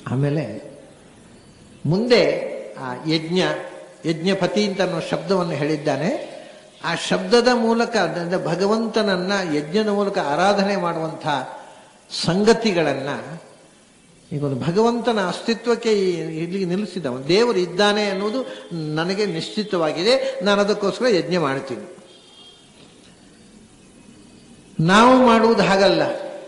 ಆಮೇಲೆ ಮುಂದೆ ಆ ಯಜ್ಞ ಯಜ್ಞಪತಿ ಅಂತ ಅನ್ನೋ ಶಬ್ದವನ್ನು ಹೇಳಿದ್ದಾನೆ ಆ ಶಬ್ದದ ಮೂಲಕ ಅಂದ್ರೆ ಭಗವಂತನನ್ನ ಯಜ್ಞದ ಮೂಲಕ ಆರಾಧನೆ ಮಾಡುವಂಥ ಸಂಗತಿಗಳನ್ನ ಈಗ ಒಂದು ಭಗವಂತನ ಅಸ್ತಿತ್ವಕ್ಕೆ ಈ- ಇಲ್ಲಿಗೆ ನಿಲ್ಲಿಸಿದವ ದೇವರು ಇದ್ದಾನೆ ಅನ್ನೋದು ನನಗೆ ನಿಶ್ಚಿತವಾಗಿದೆ ನಾನು ಅದಕ್ಕೋಸ್ಕರ ಯಜ್ಞ ಮಾಡ್ತೀನಿ ನಾವು ಮಾಡುವುದು ಹಾಗಲ್ಲ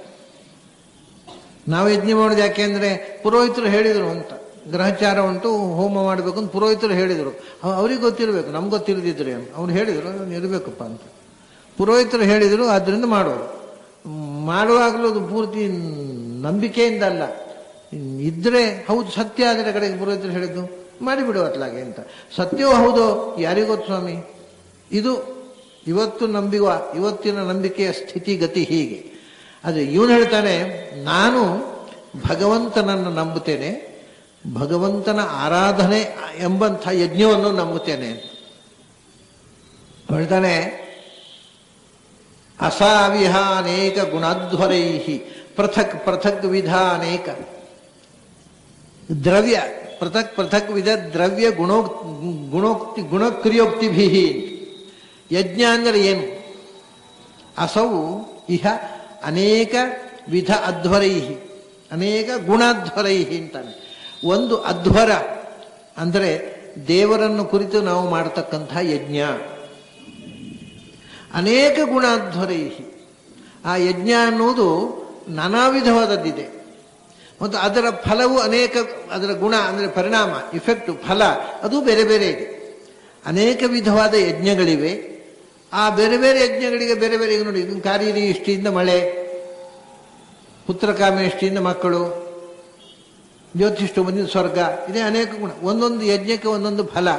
ನಾವು ಯಜ್ಞ ಮಾಡೋದು ಯಾಕೆಂದ್ರೆ ಪುರೋಹಿತರು ಹೇಳಿದರು ಅಂತ ಗ್ರಹಚಾರ ಉಂಟು ಹೋಮ ಮಾಡಬೇಕು ಅಂತ ಪುರೋಹಿತರು ಹೇಳಿದರು ಅವ- ಅವ್ರಿಗೆ ಗೊತ್ತಿರಬೇಕು ನಮ್ಗೆ ಗೊತ್ತಿರದಿದ್ರೆ ಅವ್ರು ಹೇಳಿದರು ಅದನ್ನು ಇರಬೇಕಪ್ಪ ಅಂತ ಪುರೋಹಿತರು ಹೇಳಿದರು ಆದ್ದರಿಂದ ಮಾಡೋರು ಮಾಡುವಾಗಲೂ ಅದು ಪೂರ್ತಿ ನಂಬಿಕೆಯಿಂದ ಅಲ್ಲ ಇದ್ರೆ ಹೌದು ಸತ್ಯ ಆದರೆ ಕಡೆಗೆ ಪುರೋಹಿತರು ಹೇಳಿದ್ದು ಮಾಡಿಬಿಡು ಅತ್ಲಾಗೆ ಅಂತ ಸತ್ಯವೋ ಹೌದೋ ಯಾರಿಗೊತ್ತು ಸ್ವಾಮಿ ಇದು ಇವತ್ತು ನಂಬುವ ಇವತ್ತಿನ ನಂಬಿಕೆಯ ಸ್ಥಿತಿ ಗತಿ ಹೀಗೆ ಆದರೆ ಇವನು ಹೇಳ್ತಾನೆ ನಾನು ಭಗವಂತನನ್ನು ನಂಬುತ್ತೇನೆ ಭಗವಂತನ ಆರಾಧನೆ ಎಂಬಂಥ ಯಜ್ಞವನ್ನು ನಂಬುತ್ತೇನೆ ಹೇಳ್ತಾನೆ ಅಸಾವಿಹ ಅನೇಕ ಗುಣಾಧ್ವರೈ ಪೃಥಕ್ ಪೃಥಕ್ ವಿಧ ಅನೇಕ ದ್ರವ್ಯ ಪೃಥಕ್ ಪೃಥಕ್ ವಿಧ ದ್ರವ್ಯ ಗುಣೋ ಗುಣೋಕ್ತಿ ಗುಣಕ್ರಿಯೋಕ್ತಿಭಿ ಯಜ್ಞ ಅಂದರೆ ಏನು ಅಸವು ಇಹ ಅನೇಕ ವಿಧ ಅಧ್ವರೈ ಅನೇಕ ಗುಣಾಧ್ವರೈ ಅಂತಾನೆ ಒಂದು ಅಧ್ವರ ಅಂದರೆ ದೇವರನ್ನು ಕುರಿತು ನಾವು ಮಾಡತಕ್ಕಂಥ ಯಜ್ಞ ಅನೇಕ ಗುಣಾಧ್ವರೈ ಆ ಯಜ್ಞ ಅನ್ನುವುದು ನಾನಾ ವಿಧವಾದದ್ದಿದೆ ಮತ್ತು ಅದರ ಫಲವು ಅನೇಕ ಅದರ ಗುಣ ಅಂದರೆ ಪರಿಣಾಮ ಇಫೆಕ್ಟ್ ಫಲ ಅದು ಬೇರೆ ಬೇರೆ ಇದೆ ಅನೇಕ ವಿಧವಾದ ಯಜ್ಞಗಳಿವೆ ಆ ಬೇರೆ ಬೇರೆ ಯಜ್ಞಗಳಿಗೆ ಬೇರೆ ಬೇರೆ ಈಗ ನೋಡಿ ಇದನ್ನು ಕಾರೀರಿ ಇಷ್ಟಿಯಿಂದ ಮಳೆ ಪುತ್ರಕಾಮೇಷ್ಟಿಯಿಂದ ಮಕ್ಕಳು ಜ್ಯೋತಿಷ್ಠು ಬಂದಿದ್ದು ಸ್ವರ್ಗ ಇದೇ ಅನೇಕ ಗುಣ ಒಂದೊಂದು ಯಜ್ಞಕ್ಕೆ ಒಂದೊಂದು ಫಲ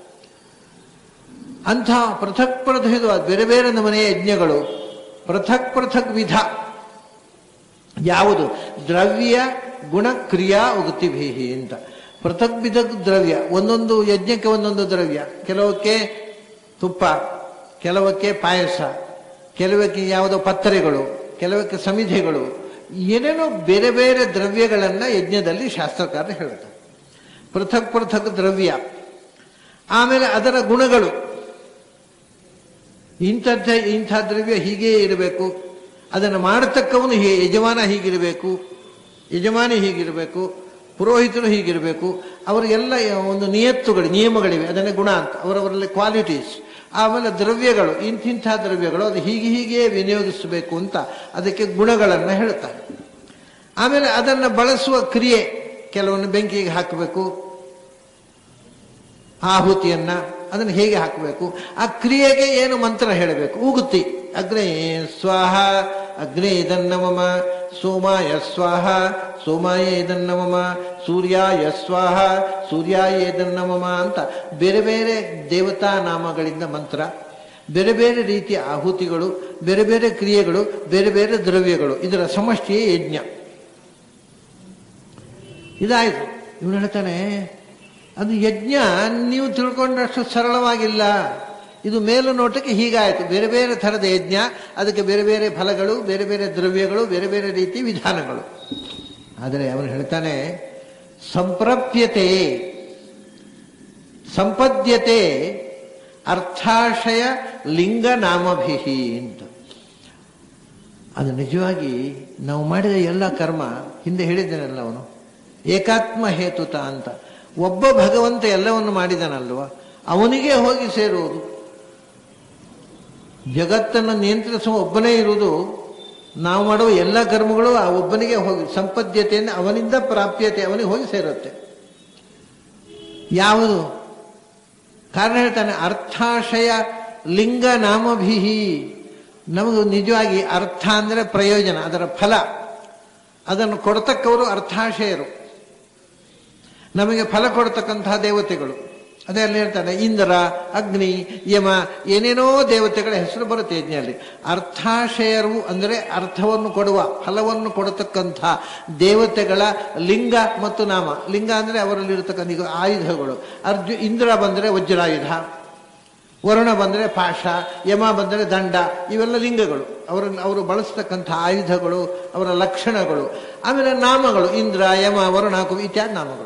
ಅಂಥ ಪೃಥಕ್ ಪೃಥಕ್ ಬೇರೆ ಬೇರೆ ನಮನೆಯ ಯಜ್ಞಗಳು ಪೃಥಕ್ ಪೃಥಕ್ ವಿಧ ಯಾವುದು ದ್ರವ್ಯ ಗುಣ ಕ್ರಿಯಾ ಉಗತಿಭೀಹಿ ಅಂತ ಪೃಥಕ್ ವಿಧ ದ್ರವ್ಯ ಒಂದೊಂದು ಯಜ್ಞಕ್ಕೆ ಒಂದೊಂದು ದ್ರವ್ಯ ಕೆಲವಕ್ಕೆ ತುಪ್ಪ ಕೆಲವಕ್ಕೆ ಪಾಯಸ ಕೆಲವಕ್ಕೆ ಯಾವುದೋ ಪತ್ತರೆಗಳು ಕೆಲವಕ್ಕೆ ಸಮಿಧೆಗಳು ಏನೇನೋ ಬೇರೆ ಬೇರೆ ದ್ರವ್ಯಗಳನ್ನ ಯಜ್ಞದಲ್ಲಿ ಶಾಸ್ತ್ರಕಾರರು ಹೇಳ್ತಾರೆ ಪೃಥಕ್ ಪೃಥಕ್ ದ್ರವ್ಯ ಆಮೇಲೆ ಅದರ ಗುಣಗಳು ಇಂಥದ್ದ ಇಂಥ ದ್ರವ್ಯ ಹೀಗೇ ಇರಬೇಕು ಅದನ್ನು ಮಾಡತಕ್ಕವನು ಹೀ ಯಜಮಾನ ಹೀಗಿರಬೇಕು ಯಜಮಾನಿ ಹೀಗಿರಬೇಕು ಪುರೋಹಿತರು ಹೀಗಿರಬೇಕು ಅವರಿಗೆಲ್ಲ ಒಂದು ನಿಯತ್ತುಗಳು ನಿಯಮಗಳಿವೆ ಅದನ್ನೇ ಗುಣ ಅಂತ ಅವರವರಲ್ಲಿ ಕ್ವಾಲಿಟೀಸ್ ಆಮೇಲೆ ದ್ರವ್ಯಗಳು ಇಂತಿಂಥ ದ್ರವ್ಯಗಳು ಅದು ಹೀಗೆ ಹೀಗೆ ವಿನಿಯೋಗಿಸಬೇಕು ಅಂತ ಅದಕ್ಕೆ ಗುಣಗಳನ್ನು ಹೇಳ್ತಾರೆ ಆಮೇಲೆ ಅದನ್ನು ಬಳಸುವ ಕ್ರಿಯೆ ಕೆಲವನ್ನು ಬೆಂಕಿಗೆ ಹಾಕಬೇಕು ಆಹುತಿಯನ್ನ ಅದನ್ನು ಹೇಗೆ ಹಾಕಬೇಕು ಆ ಕ್ರಿಯೆಗೆ ಏನು ಮಂತ್ರ ಹೇಳಬೇಕು ಉಗುತಿ ಅಗ್ನೇ ಸ್ವಾಹ ಅಗ್ನೇ ಇದನ್ನ ಮಮ ಸೋಮಾಯ ಸ್ವಾಹ ಸೋಮಾಯ ಇದನ್ನ ಮಮ ಸೂರ್ಯಾಯ ಸ್ವಾಹ ಸೂರ್ಯಾಯ ಇದನ್ನ ಮಮ ಅಂತ ಬೇರೆ ಬೇರೆ ದೇವತಾ ನಾಮಗಳಿಂದ ಮಂತ್ರ ಬೇರೆ ಬೇರೆ ರೀತಿಯ ಆಹುತಿಗಳು ಬೇರೆ ಬೇರೆ ಕ್ರಿಯೆಗಳು ಬೇರೆ ಬೇರೆ ದ್ರವ್ಯಗಳು ಇದರ ಸಮಷ್ಟಿಯೇ ಯಜ್ಞ ಇದಾಯಿತು ಇವನು ಹೇಳ್ತಾನೆ ಅದು ಯಜ್ಞ ನೀವು ತಿಳ್ಕೊಂಡಷ್ಟು ಸರಳವಾಗಿಲ್ಲ ಇದು ಮೇಲು ನೋಟಕ್ಕೆ ಹೀಗಾಯಿತು ಬೇರೆ ಬೇರೆ ಥರದ ಯಜ್ಞ ಅದಕ್ಕೆ ಬೇರೆ ಬೇರೆ ಫಲಗಳು ಬೇರೆ ಬೇರೆ ದ್ರವ್ಯಗಳು ಬೇರೆ ಬೇರೆ ರೀತಿ ವಿಧಾನಗಳು ಆದರೆ ಅವನು ಹೇಳ್ತಾನೆ ಸಂಪ್ರಪ್ಯತೆ ಸಂಪದ್ಯತೆ ಅರ್ಥಾಶಯ ಲಿಂಗ ನಾಮಭಿಹಿ ಅಂತ ಅದು ನಿಜವಾಗಿ ನಾವು ಮಾಡಿದ ಎಲ್ಲ ಕರ್ಮ ಹಿಂದೆ ಹೇಳಿದ್ದೇನಲ್ಲ ಅವನು ಏಕಾತ್ಮ ಹೇತುತ ಅಂತ ಒಬ್ಬ ಭಗವಂತ ಎಲ್ಲವನ್ನು ಮಾಡಿದನಲ್ವ ಅವನಿಗೆ ಹೋಗಿ ಸೇರುವುದು ಜಗತ್ತನ್ನು ನಿಯಂತ್ರಿಸುವ ಒಬ್ಬನೇ ಇರುವುದು ನಾವು ಮಾಡುವ ಎಲ್ಲ ಕರ್ಮಗಳು ಆ ಒಬ್ಬನಿಗೆ ಹೋಗಿ ಸಂಪದ್ಯತೆಯಿಂದ ಅವನಿಂದ ಪ್ರಾಪ್ಯತೆ ಅವನಿಗೆ ಹೋಗಿ ಸೇರುತ್ತೆ ಯಾವುದು ಕಾರಣ ಹೇಳ್ತಾನೆ ಅರ್ಥಾಶಯ ಲಿಂಗ ನಾಮಭಿಹಿ ನಮಗೆ ನಿಜವಾಗಿ ಅರ್ಥ ಅಂದರೆ ಪ್ರಯೋಜನ ಅದರ ಫಲ ಅದನ್ನು ಕೊಡ್ತಕ್ಕವರು ಅರ್ಥಾಶಯರು ನಮಗೆ ಫಲ ಕೊಡ್ತಕ್ಕಂತಹ ದೇವತೆಗಳು ಅದೇ ಅಲ್ಲಿ ಹೇಳ್ತಾನೆ ಇಂದ್ರ ಅಗ್ನಿ ಯಮ ಏನೇನೋ ದೇವತೆಗಳ ಹೆಸರು ಬರುತ್ತೆ ಯಜ್ಞಲ್ಲಿ ಅರ್ಥಾಶಯರು ಅಂದರೆ ಅರ್ಥವನ್ನು ಕೊಡುವ ಫಲವನ್ನು ಕೊಡತಕ್ಕಂಥ ದೇವತೆಗಳ ಲಿಂಗ ಮತ್ತು ನಾಮ ಲಿಂಗ ಅಂದರೆ ಅವರಲ್ಲಿ ಇರತಕ್ಕಂಥ ಈಗ ಆಯುಧಗಳು ಅರ್ಜು ಇಂದ್ರ ಬಂದರೆ ವಜ್ರಾಯುಧ ವರುಣ ಬಂದರೆ ಪಾಶ ಯಮ ಬಂದರೆ ದಂಡ ಇವೆಲ್ಲ ಲಿಂಗಗಳು ಅವರ ಅವರು ಬಳಸ್ತಕ್ಕಂಥ ಆಯುಧಗಳು ಅವರ ಲಕ್ಷಣಗಳು ಆಮೇಲೆ ನಾಮಗಳು ಇಂದ್ರ ಯಮ ವರುಣ ಕುಬ ಇತ್ಯಾದಿ ನಾಮಗಳು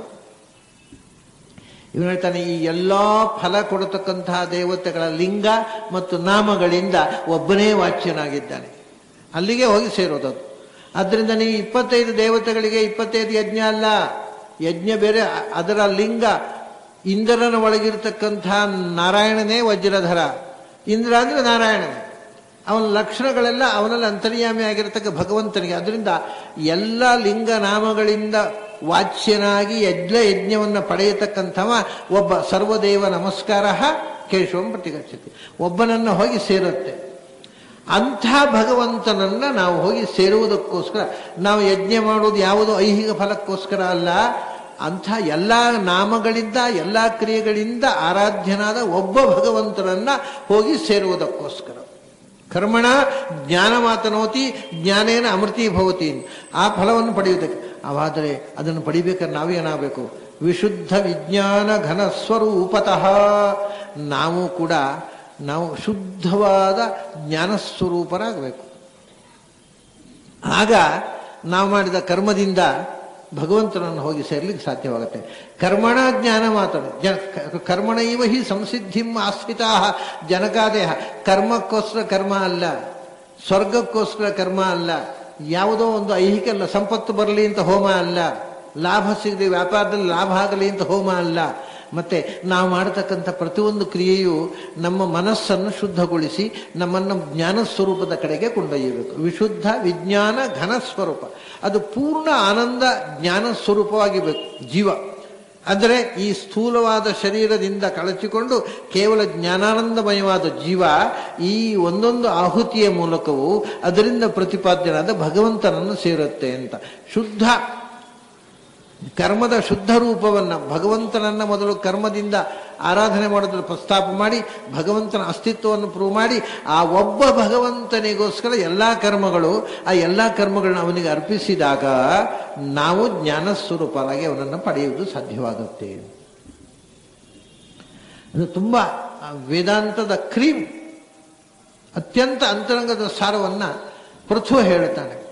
ಇವನು ಹೇಳ್ತಾನೆ ಈ ಎಲ್ಲಾ ಫಲ ಕೊಡತಕ್ಕಂತಹ ದೇವತೆಗಳ ಲಿಂಗ ಮತ್ತು ನಾಮಗಳಿಂದ ಒಬ್ಬನೇ ವಾಚ್ಯನಾಗಿದ್ದಾನೆ ಅಲ್ಲಿಗೆ ಹೋಗಿ ಸೇರೋದದು ಆದ್ದರಿಂದ ನೀವು ಇಪ್ಪತ್ತೈದು ದೇವತೆಗಳಿಗೆ ಇಪ್ಪತ್ತೈದು ಯಜ್ಞ ಅಲ್ಲ ಯಜ್ಞ ಬೇರೆ ಅ- ಅದರ ಲಿಂಗ ಇಂದ್ರನ ಒಳಗಿರ್ತಕ್ಕಂಥ ನಾರಾಯಣನೇ ವಜ್ರಧರ ಇಂದ್ರ ಅಂದ್ರೆ ನಾರಾಯಣನೇ ಅವನ ಲಕ್ಷಣಗಳೆಲ್ಲ ಅವನಲ್ಲಿ ಅಂತರ್ಯಾಮಿ ಆಗಿರತಕ್ಕ ಭಗವಂತನಿಗೆ ಅದರಿಂದ ಎಲ್ಲ ಲಿಂಗ ನಾಮಗಳಿಂದ ವಾಚ್ಯನಾಗಿ ಯಜ್ಞ ಯಜ್ಞವನ್ನು ಪಡೆಯತಕ್ಕಂಥವ ಒಬ್ಬ ಸರ್ವದೇವ ನಮಸ್ಕಾರ ಕೇಶವಂ ಪ್ರತಿಗಚ್ಚತಿ ಒಬ್ಬನನ್ನ ಹೋಗಿ ಸೇರುತ್ತೆ ಅಂಥ ಭಗವಂತನನ್ನ ನಾವು ಹೋಗಿ ಸೇರುವುದಕ್ಕೋಸ್ಕರ ನಾವು ಯಜ್ಞ ಮಾಡುವುದು ಯಾವುದು ಐಹಿಕ ಫಲಕ್ಕೋಸ್ಕರ ಅಲ್ಲ ಅಂಥ ಎಲ್ಲ ನಾಮಗಳಿಂದ ಎಲ್ಲ ಕ್ರಿಯೆಗಳಿಂದ ಆರಾಧ್ಯನಾದ ಒಬ್ಬ ಭಗವಂತನನ್ನ ಹೋಗಿ ಸೇರುವುದಕ್ಕೋಸ್ಕರ ಕರ್ಮಣ ಜ್ಞಾನ ಮಾತನೋತಿ ಜ್ಞಾನೇನ ಅಮೃತಿ ಭವತಿ ಆ ಫಲವನ್ನು ಪಡೆಯುವುದಕ್ಕೆ ಅವಾದರೆ ಅದನ್ನು ಪಡಿಬೇಕಾದ್ರೆ ನಾವೇನಾಗಬೇಕು ವಿಶುದ್ಧ ವಿಜ್ಞಾನ ಘನ ಸ್ವರೂಪತಃ ನಾವು ಕೂಡ ನಾವು ಶುದ್ಧವಾದ ಜ್ಞಾನಸ್ವರೂಪರಾಗಬೇಕು ಆಗ ನಾವು ಮಾಡಿದ ಕರ್ಮದಿಂದ ಭಗವಂತನನ್ನು ಹೋಗಿ ಸೇರ್ಲಿಕ್ಕೆ ಸಾಧ್ಯವಾಗುತ್ತೆ ಕರ್ಮಣ ಜ್ಞಾನ ಮಾತಾಡು ಜ ಕರ್ಮಣೈವ ಹಿ ಸಂಸಿದ್ಧಿಂ ಆಸ್ಥಿತಾ ಜನಕಾದೇಹ ಕರ್ಮಕ್ಕೋಸ್ಕರ ಕರ್ಮ ಅಲ್ಲ ಸ್ವರ್ಗಕ್ಕೋಸ್ಕರ ಕರ್ಮ ಅಲ್ಲ ಯಾವುದೋ ಒಂದು ಐಹಿಕ ಅಲ್ಲ ಸಂಪತ್ತು ಬರಲಿ ಅಂತ ಹೋಮ ಅಲ್ಲ ಲಾಭ ಸಿಗಲಿ ವ್ಯಾಪಾರದಲ್ಲಿ ಲಾಭ ಆಗಲಿ ಅಂತ ಹೋಮ ಅಲ್ಲ ಮತ್ತೆ ನಾವು ಮಾಡತಕ್ಕಂಥ ಪ್ರತಿಯೊಂದು ಕ್ರಿಯೆಯು ನಮ್ಮ ಮನಸ್ಸನ್ನು ಶುದ್ಧಗೊಳಿಸಿ ನಮ್ಮನ್ನು ಜ್ಞಾನ ಸ್ವರೂಪದ ಕಡೆಗೆ ಕೊಂಡೊಯ್ಯಬೇಕು ವಿಶುದ್ಧ ವಿಜ್ಞಾನ ಘನ ಸ್ವರೂಪ ಅದು ಪೂರ್ಣ ಆನಂದ ಜ್ಞಾನ ಸ್ವರೂಪವಾಗಿಬೇಕು ಜೀವ ಅಂದರೆ ಈ ಸ್ಥೂಲವಾದ ಶರೀರದಿಂದ ಕಳಚಿಕೊಂಡು ಕೇವಲ ಜ್ಞಾನಾನಂದಮಯವಾದ ಜೀವ ಈ ಒಂದೊಂದು ಆಹುತಿಯ ಮೂಲಕವೂ ಅದರಿಂದ ಪ್ರತಿಪಾದ್ಯನಾದ ಭಗವಂತನನ್ನು ಸೇರುತ್ತೆ ಅಂತ ಶುದ್ಧ ಕರ್ಮದ ಶುದ್ಧ ರೂಪವನ್ನ ಭಗವಂತನನ್ನ ಮೊದಲು ಕರ್ಮದಿಂದ ಆರಾಧನೆ ಮಾಡೋದ್ರಲ್ಲಿ ಪ್ರಸ್ತಾಪ ಮಾಡಿ ಭಗವಂತನ ಅಸ್ತಿತ್ವವನ್ನು ಪ್ರೂವ್ ಮಾಡಿ ಆ ಒಬ್ಬ ಭಗವಂತನಿಗೋಸ್ಕರ ಎಲ್ಲಾ ಕರ್ಮಗಳು ಆ ಎಲ್ಲಾ ಕರ್ಮಗಳನ್ನ ಅವನಿಗೆ ಅರ್ಪಿಸಿದಾಗ ನಾವು ಜ್ಞಾನ ಸ್ವರೂಪರಾಗಿ ಅವನನ್ನು ಪಡೆಯುವುದು ಸಾಧ್ಯವಾಗುತ್ತೆ ಅದು ತುಂಬಾ ಆ ವೇದಾಂತದ ಕ್ರೀಮ್ ಅತ್ಯಂತ ಅಂತರಂಗದ ಸಾರವನ್ನ ಪೃಥು ಹೇಳ್ತಾನೆ